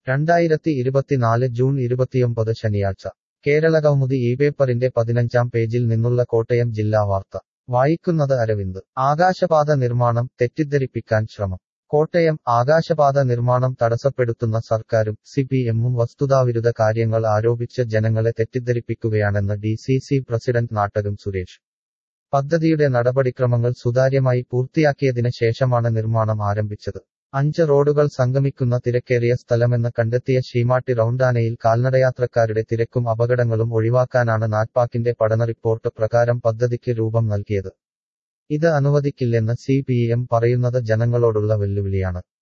രണ്ടായിരത്തി ഇരുപത്തിനാല് ജൂൺ ഇരുപത്തിയൊമ്പത് ശനിയാഴ്ച കേരളകൗമുദി ഈ പേപ്പറിന്റെ പതിനഞ്ചാം പേജിൽ നിന്നുള്ള കോട്ടയം ജില്ലാ വാർത്ത വായിക്കുന്നത് അരവിന്ദ് ആകാശപാത നിർമ്മാണം തെറ്റിദ്ധരിപ്പിക്കാൻ ശ്രമം കോട്ടയം ആകാശപാത നിർമ്മാണം തടസ്സപ്പെടുത്തുന്ന സർക്കാരും സിപിഎമ്മും വസ്തുതാവിരുദ്ധ കാര്യങ്ങൾ ആരോപിച്ച് ജനങ്ങളെ തെറ്റിദ്ധരിപ്പിക്കുകയാണെന്ന് D C C president Nattakom Suresh പദ്ധതിയുടെ നടപടിക്രമങ്ങൾ സുതാര്യമായി പൂർത്തിയാക്കിയതിന് ശേഷമാണ് നിർമ്മാണം ആരംഭിച്ചത് അഞ്ച് റോഡുകൾ സംഗമിക്കുന്ന തിരക്കേറിയ സ്ഥലമെന്ന് കണ്ടെത്തിയ ശീമാട്ടി റൗണ്ടാനയിൽ കാൽനടയാത്രക്കാരുടെ തിരക്കും അപകടങ്ങളും ഒഴിവാക്കാനാണ് നാറ്റ്പാക്കിന്റെ പഠന റിപ്പോർട്ട് പ്രകാരം പദ്ധതിക്ക് രൂപം നൽകിയത് ഇത് അനുവദിക്കില്ലെന്ന് സി പി എം പറയുന്നത് ജനങ്ങളോടുള്ള വെല്ലുവിളിയാണ്